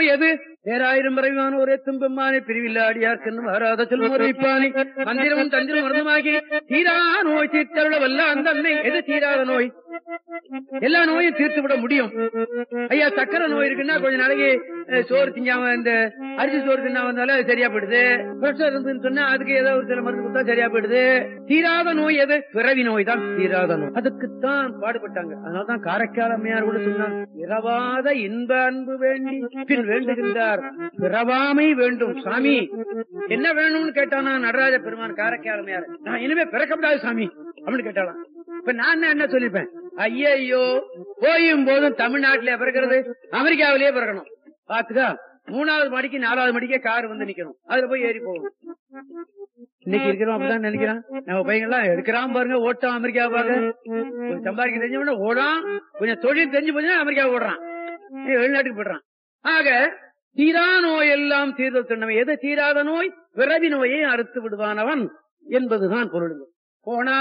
நோய் எது பேராயிரம் பரவிமான ஒரே துன்பமானே பிரிவில்லாடியார்க்கு வராத செல்வம் உரைப்பானே மந்திரமும் தந்திரம் மருந்துமாகி தீரா நோய் தீர்த்தருள வல்ல அந்த அன்னை எது தீராத நோய் எல்லா நோயும் தீர்த்து விட முடியும் ஐயா சக்கரை நோய் இருக்குன்னா கொஞ்ச நாளைக்கு அஹ், சோறு திங்காம இந்த அரிசி சோறு தின்னா வந்தாலும் அது சரியா போயிடுது பிரஷர் இருந்துன்னு சொன்னா அதுக்கு ஏதோ ஒரு சில மருந்து கொடுத்தா சரியா போயிடுது தீராத நோய் எது பிறவி நோய் தான் தீராத நோய் அதுக்குத்தான் பாடுபட்டாங்க அதனாலதான் காரைக்கால் அம்மையார் கூட சொன்னாங்க பிறவாத இன்ப அன்பு வேண்டி பின் வேண்டுகின்றார் பிறவாமை வேண்டும் சாமி என்ன வேணும்னு கேட்டானா நடராஜ பெருமான் காரைக்கால் அம்மையார் நான் இனிமே பிறக்கப்படாது சாமி அப்படின்னு கேட்டாலாம் இப்ப நான் என்ன சொல்லிப்பேன் ஐயோ போயும் போதும் தமிழ்நாட்டிலே பிறக்கிறது அமெரிக்காவிலேயே பிறக்கணும் பாத்துக்கா மூணாவது மணிக்கு நாலாவது மணிக்கே கார் வந்து நிக்கணும் அதுல போய் ஏறி போகணும் இன்னைக்கு இருக்கிறோம் அப்படிதான் நினைக்கிறான் நம்ம பையன் எல்லாம் எடுக்கிறான் பாருங்க ஓட்டம் அமெரிக்கா பாருங்க கொஞ்சம் சம்பாதிக்க தெரிஞ்சவன ஓடான் கொஞ்சம் தொழில் தெரிஞ்சு போச்சுன்னா அமெரிக்கா ஓடுறான் ஏய், வெளிநாட்டுக்கு போயிடுறான் ஆக தீரா நோய் எல்லாம் தீர்தல் சொன்னவை எது தீராத நோய் பிறவி நோயை அறுத்து விடுவானவன் என்பதுதான் பொருள் போனா